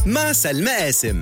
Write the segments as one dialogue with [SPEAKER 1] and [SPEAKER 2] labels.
[SPEAKER 1] مع سلمى قاسم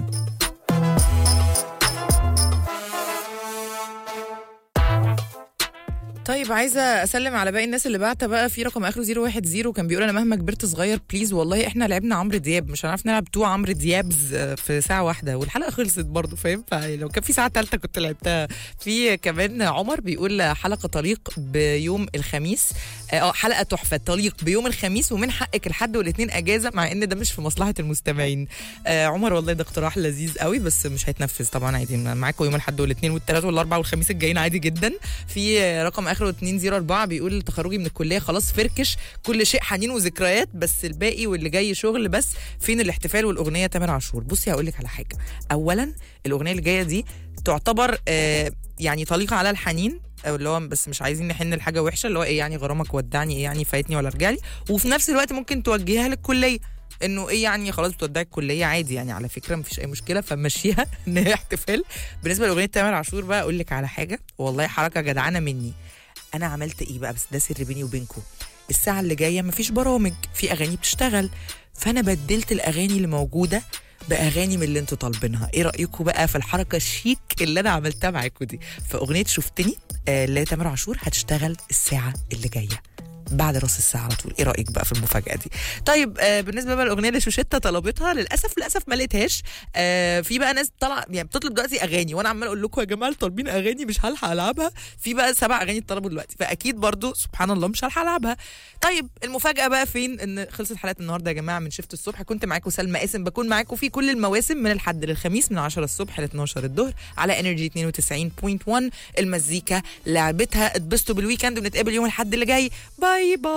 [SPEAKER 2] طيب عايزه اسلم على باقي الناس اللي بعتها بقى في رقم اخره 010 كان بيقول انا مهما كبرت صغير بليز والله احنا لعبنا عمرو دياب مش هنعرف نلعب تو عمرو ديابز آه، في ساعه واحده والحلقه خلصت برضه فاهم فلو كان في ساعه ثالثه كنت لعبتها في كمان عمر بيقول حلقه طليق بيوم الخميس اه حلقه تحفه طليق بيوم الخميس ومن حقك الحد والاثنين اجازه مع ان ده مش في مصلحه المستمعين آه عمر والله ده اقتراح لذيذ قوي بس مش هيتنفذ طبعا عادي معاكم يوم الاحد والاثنين والثلاث والاربع والخميس الجايين عادي جدا في آه، رقم اخره 204 بيقول تخرجي من الكليه خلاص فركش كل شيء حنين وذكريات بس الباقي واللي جاي شغل بس فين الاحتفال والاغنيه تامر عاشور بصي هقول لك على حاجه اولا الاغنيه اللي جايه دي تعتبر آه يعني طليقه على الحنين او اللي هو بس مش عايزين نحن لحاجه وحشه اللي هو ايه يعني غرامك ودعني ايه يعني فايتني ولا رجالي وفي نفس الوقت ممكن توجهها للكليه انه ايه يعني خلاص بتودعي الكليه عادي يعني على فكره مفيش اي مشكله فمشيها ان هي احتفال بالنسبه لاغنيه تامر عاشور بقى اقول لك على حاجه والله حركه جدعانه مني انا عملت ايه بقى بس ده سر بيني وبينكم الساعه اللي جايه مفيش برامج في اغاني بتشتغل فانا بدلت الاغاني اللي موجوده باغاني من اللي انتوا طالبينها ايه رايكم بقى في الحركه الشيك اللي انا عملتها معاكم دي فاغنيه شفتني آه اللي هي تامر عاشور هتشتغل الساعه اللي جايه بعد راس الساعه على طول ايه رايك بقى في المفاجاه دي طيب آه بالنسبه بقى الاغنيه اللي شوشيتا طلبتها للاسف للاسف ما لقيتهاش آه في بقى ناس طلع يعني بتطلب دلوقتي اغاني وانا عمال اقول لكم يا جماعه اللي طالبين اغاني مش هلحق العبها في بقى سبع اغاني اتطلبوا دلوقتي فاكيد برضو سبحان الله مش هلحق العبها طيب المفاجاه بقى فين ان خلصت حلقه النهارده يا جماعه من شفت الصبح كنت معاكم سلمى قاسم بكون معاكم في كل المواسم من الحد للخميس من 10 الصبح ل 12 الظهر على انرجي 92.1 المزيكا لعبتها اتبسطوا بالويكند ونتقابل يوم الاحد اللي جاي باي باي